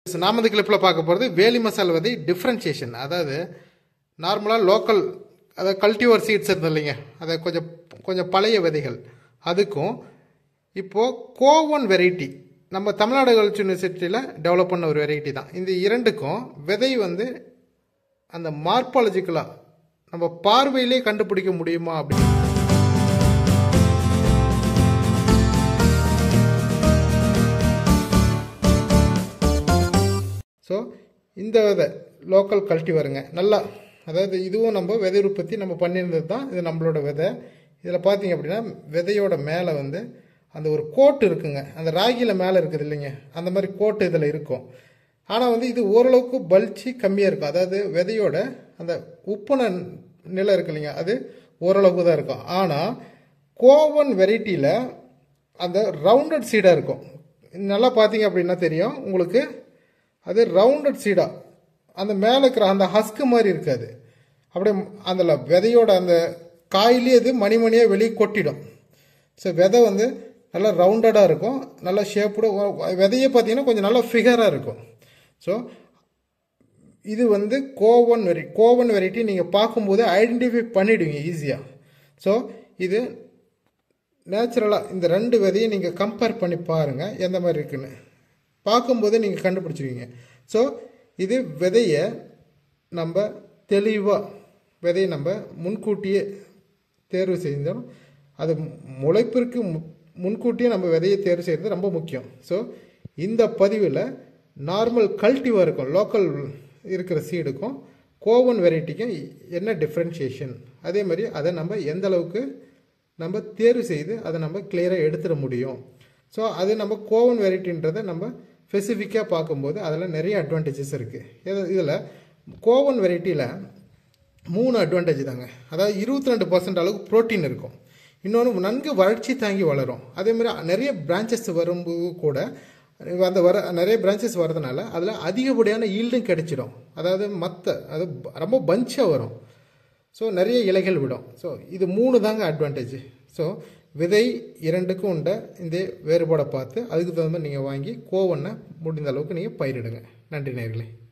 நாம இந்த கிளிப்பில் பார்க்க போகிறது வேலி மசால் விதை டிஃப்ரென்சியேஷன் அதாவது நார்மலாக லோக்கல் அதாவது கல்டிவர் சீட்ஸ் இருந்தது இல்லைங்க அதை கொஞ்சம் கொஞ்சம் பழைய விதைகள் அதுக்கும் இப்போது கோவன் வெரைட்டி நம்ம தமிழ்நாடு கல்ச்சர் யூனிவர்சிட்டியில் டெவலப் பண்ண ஒரு வெரைட்டி தான் இந்த இரண்டுக்கும் விதை வந்து அந்த மார்பாலஜிக்கலாக நம்ம பார்வையிலே கண்டுபிடிக்க முடியுமா அப்படின்னு ஸோ இந்த விதை லோக்கல் கல்டிவருங்க நல்லா அதாவது இதுவும் நம்ம விதை உற்பத்தி நம்ம பண்ணியிருந்தது தான் இது நம்மளோட விதை இதில் பார்த்தீங்க அப்படின்னா விதையோட மேலே வந்து அந்த ஒரு கோட்டு இருக்குங்க அந்த ராகியில் மேலே இருக்குது இல்லைங்க அந்த மாதிரி கோட்டு இதில் இருக்கும் ஆனால் வந்து இது ஓரளவுக்கு பல்ச்சி கம்மியாக இருக்கும் அதாவது விதையோட அந்த உப்புன நிலை இருக்கு இல்லைங்க அது ஓரளவுக்கு தான் இருக்கும் ஆனால் கோவன் வெரைட்டியில் அந்த ரவுண்டட் சீடாக இருக்கும் நல்லா பார்த்தீங்க அப்படின்னா தெரியும் உங்களுக்கு அது ரவுண்டட் சீடாக அந்த மேலே இருக்கிற அந்த ஹஸ்க்கு மாதிரி இருக்காது அப்படியே அதில் விதையோட அந்த காயிலே அது மணிமணியாக வெளியே கொட்டிடும் ஸோ விதை வந்து நல்லா ரவுண்டடாக இருக்கும் நல்லா ஷேப்போட விதையே பார்த்தீங்கன்னா கொஞ்சம் நல்லா ஃபிகராக இருக்கும் ஸோ இது வந்து கோவன் வெரை கோவன் வெரைட்டி நீங்கள் பார்க்கும்போது ஐடென்டிஃபை பண்ணிவிடுவீங்க ஈஸியாக ஸோ இது நேச்சுரலாக இந்த ரெண்டு விதையை நீங்கள் கம்பேர் பண்ணி பாருங்கள் எந்த மாதிரி இருக்குன்னு பார்க்கும்போது நீங்கள் கண்டுபிடிச்சிருவீங்க ஸோ இது விதையை நம்ம தெளிவாக விதையை நம்ம முன்கூட்டியே தேர்வு செய்தாலும் அது முளைப்பிற்கு மு- முன்கூட்டியே நம்ம விதையை தேர்வு செய்கிறது ரொம்ப முக்கியம் ஸோ இந்த பதிவில் நார்மல் கல்டிவாக இருக்கும் லோக்கல் இருக்கிற சீடுக்கும் கோவன் வெரைட்டிக்கும் என்ன டிஃப்ரென்ஷியேஷன் அதே மாதிரி அதை நம்ம எந்த அளவுக்கு நம்ம தேர்வு செய்து அதை நம்ம கிளியராக எடுத்துட முடியும் ஸோ அது நம்ம கோவன் வெரைட்டின்றதை நம்ம ஸ்பெசிஃபிக்காக பார்க்கும்போது அதில் நிறைய அட்வான்டேஜஸ் இருக்குது இதில் கோவன் வெரைட்டியில் மூணு அட்வான்டேஜ் தாங்க அதாவது இருபத்தி ரெண்டு பர்சன்ட் அளவுக்கு ப்ரோட்டீன் இருக்கும் இன்னொன்று நன்கு வளர்ச்சி தாங்கி வளரும் அதே மாதிரி நிறைய பிரான்ச்சஸ் வரும்போது கூட அந்த வர நிறைய பிரான்ச்சஸ் வரதுனால அதில் அதிகப்படியான ஈல்டும் கிடைச்சிடும் அதாவது மற்ற அது ப- ரொம்ப பஞ்சாக வரும் ஸோ நிறைய இலைகள் விடும் ஸோ இது மூணு தாங்க அட்வான்டேஜ் ஸோ விதை இரண்டுக்கும் உண்ட இந்த வேறுபாடை பார்த்து அதுக்கு தகுந்த மாதிரி நீங்கள் வாங்கி கோவண்ணை முடிந்த அளவுக்கு நீங்கள் பயிரிடுங்க நன்றி நேர்களே